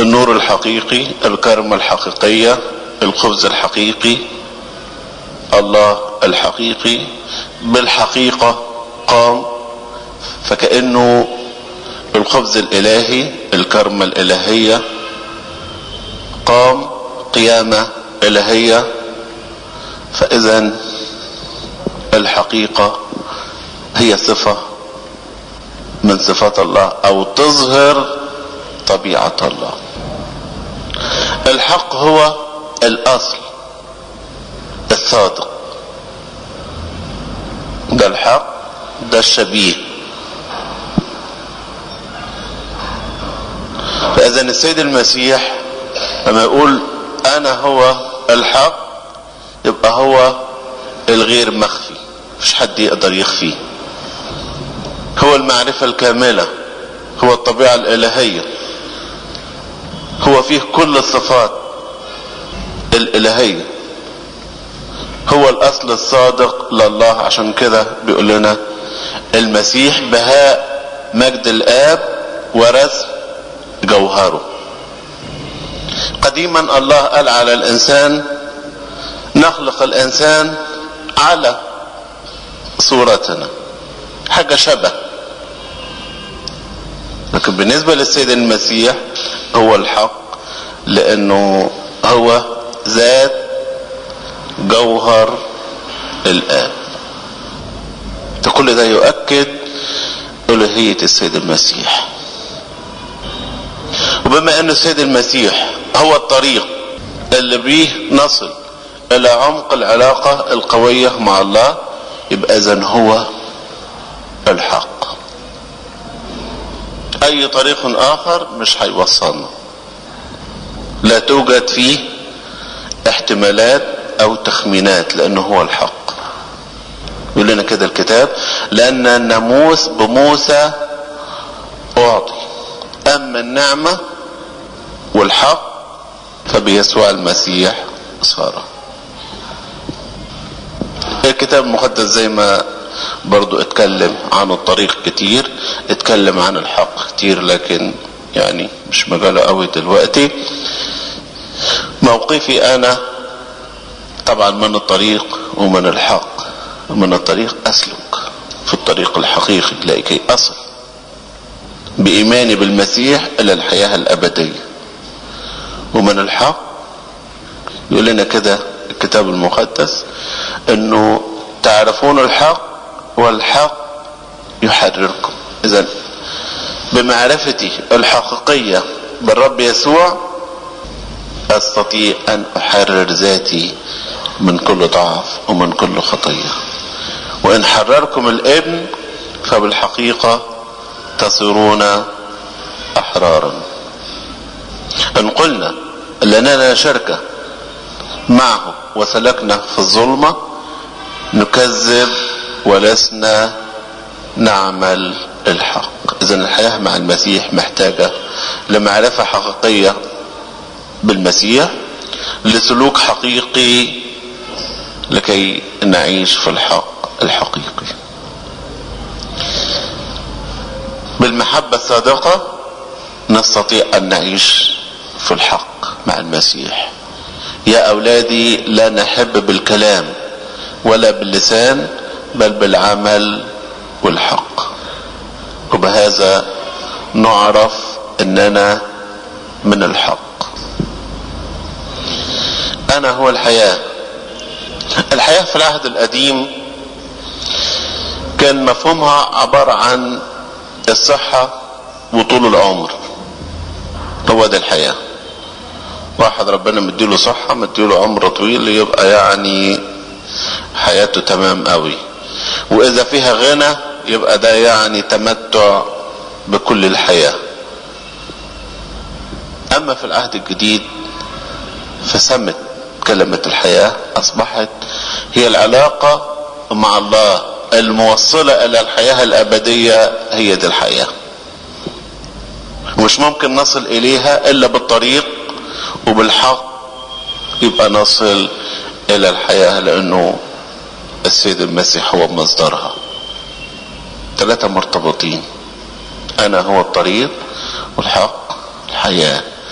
النور الحقيقي الكرمة الحقيقية الخبز الحقيقي الله الحقيقي بالحقيقة قام فكأنه الخبز الإلهي الكرمة الإلهية قام قيامة إلهية فإذا الحقيقة هي صفة من صفات الله أو تظهر طبيعة الله الحق هو الأصل الصادق ده الحق ده الشبيه فإذا السيد المسيح لما يقول أنا هو الحق يبقى هو الغير مخفي مش حد يقدر يخفيه هو المعرفة الكاملة هو الطبيعة الإلهية هو فيه كل الصفات الإلهية هو الأصل الصادق لله عشان كده بيقول لنا المسيح بهاء مجد الآب ورسم جوهره قديما الله قال على الإنسان نخلق الإنسان على صورتنا حاجة شبه لكن بالنسبة للسيد المسيح هو الحق لأنه هو ذات جوهر الآب ده كل ده يؤكد ألوهية السيد المسيح وبما أن السيد المسيح هو الطريق اللي بيه نصل إلى عمق العلاقة القوية مع الله يبقى إذن هو الحق أي طريق آخر مش هيوصلنا لا توجد فيه احتمالات أو تخمينات لأنه هو الحق يقول لنا كده الكتاب لأن الناموس بموسى أعطي أما النعمة والحق فبيسوع المسيح صار الكتاب المقدس زي ما برضو اتكلم عن الطريق كتير اتكلم عن الحق كتير لكن يعني مش مجاله قوي دلوقتي موقفي انا طبعا من الطريق ومن الحق من الطريق اسلك في الطريق الحقيقي لكي اصل بايماني بالمسيح الى الحياة الابدية ومن الحق يقول لنا كده الكتاب المقدس انه تعرفون الحق والحق يحرركم اذا بمعرفتي الحقيقية بالرب يسوع استطيع ان احرر ذاتي من كل ضعف ومن كل خطية وان حرركم الابن فبالحقيقة تصيرون احرارا ان قلنا لنا شركة معه وسلكنا في الظلمة نكذب ولسنا نعمل الحق اذا الحياة مع المسيح محتاجة لمعرفة حقيقية بالمسيح لسلوك حقيقي لكي نعيش في الحق الحقيقي بالمحبة الصادقة نستطيع ان نعيش في الحق مع المسيح يا اولادي لا نحب بالكلام ولا باللسان بل بالعمل والحق وبهذا نعرف اننا من الحق انا هو الحياة الحياة في العهد القديم كان مفهومها عبارة عن الصحة وطول العمر هو ده الحياة واحد ربنا مديله صحة مديله عمر طويل يبقى يعني حياته تمام قوي واذا فيها غنى يبقى ده يعني تمتع بكل الحياة اما في العهد الجديد فسمت كلمة الحياة اصبحت هي العلاقة مع الله الموصلة الى الحياة الابدية هي دي الحياة ومش ممكن نصل اليها الا بالطريق وبالحق يبقى نصل الى الحياة لانه السيد المسيح هو مصدرها ثلاثة مرتبطين انا هو الطريق والحق الحياة